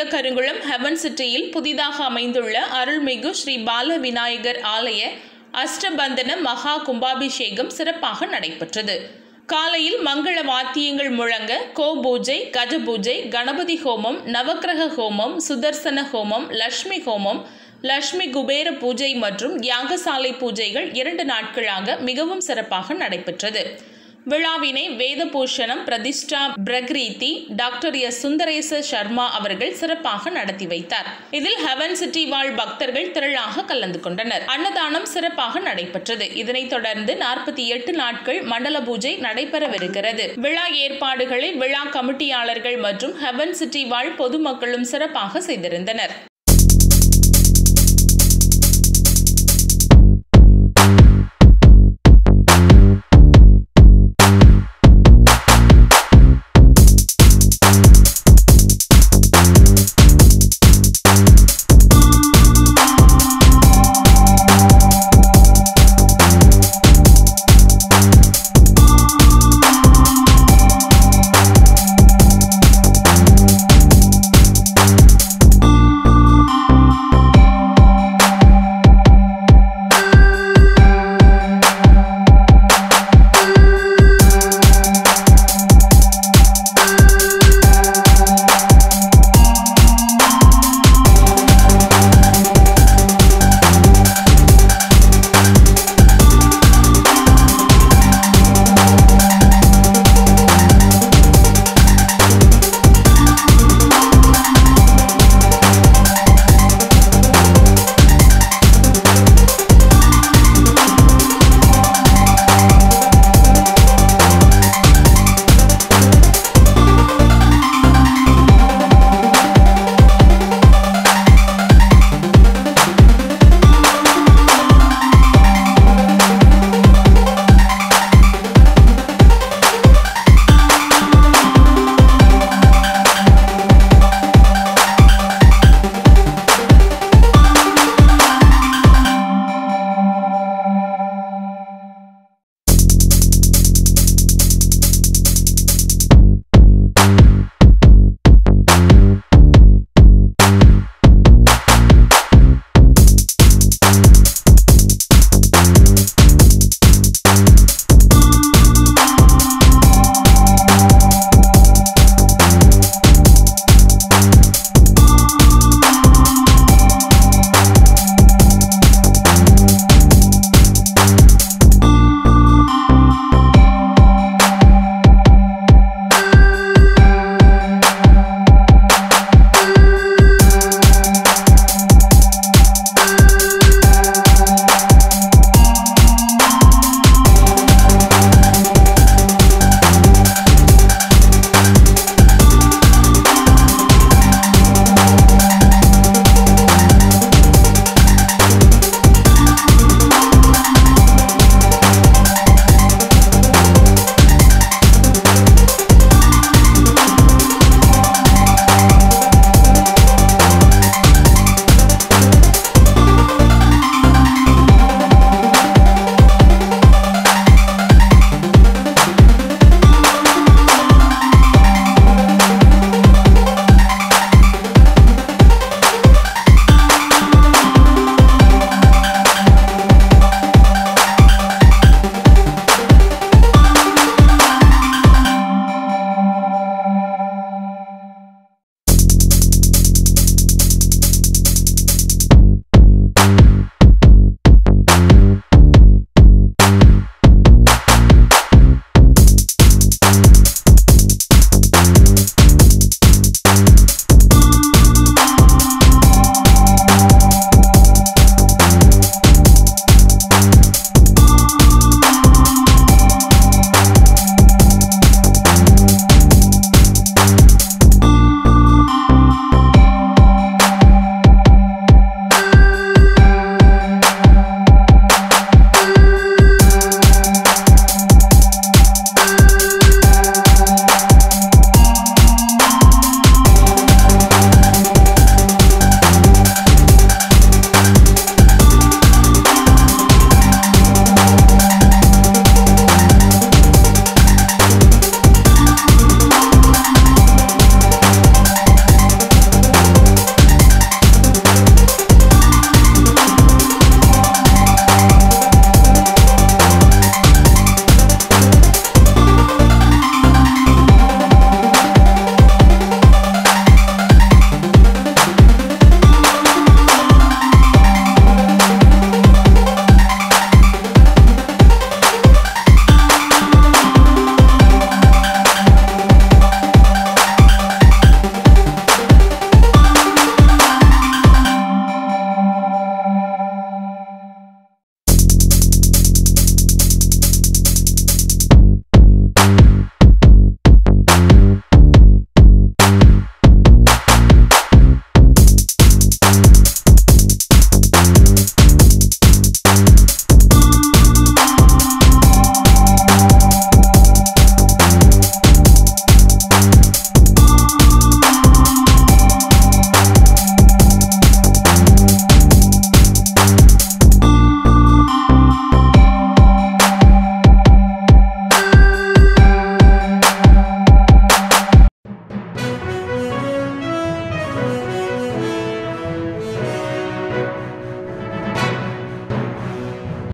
மேலக்கருங்குளம் heaven சிட்டியில் புதிதாக அமைந்துள்ள அருள்மிகு ஸ்ரீ பால விநாயகர் ஆலய அஷ்டபந்தன மகா கும்பாபிஷேகம் சிறப்பாக நடைபெற்றது காலையில் மங்கள வாத்தியங்கள் முழங்க கோ பூஜை கஜ பூஜை கணபதி ஹோமம் நவக்கிரக ஹோமம் சுதர்சன ஹோமம் லட்சுமி ஹோமம் லட்சுமி குபேர பூஜை மற்றும் யாகசாலை பூஜைகள் இரண்டு நாட்களாக மிகவும் சிறப்பாக நடைபெற்றது விழாவினை வேதபூஷணம் பிரதிஷ்டா பிரக்ரீதி டாக்டர் எஸ் சுந்தரேச சர்மா அவர்கள் சிறப்பாக நடத்தி வைத்தார் இதில் ஹெவன் சிட்டி வாழ் பக்தர்கள் திரளாக கலந்து கொண்டனர் அன்னதானம் சிறப்பாக நடைபெற்றது இதனைத் தொடர்ந்து நாற்பத்தி எட்டு நாட்கள் மண்டல பூஜை நடைபெறவிருக்கிறது விழா ஏற்பாடுகளை விழா கமிட்டியாளர்கள் மற்றும் ஹெவன் சிட்டி வாழ் பொதுமக்களும் சிறப்பாக செய்திருந்தனர்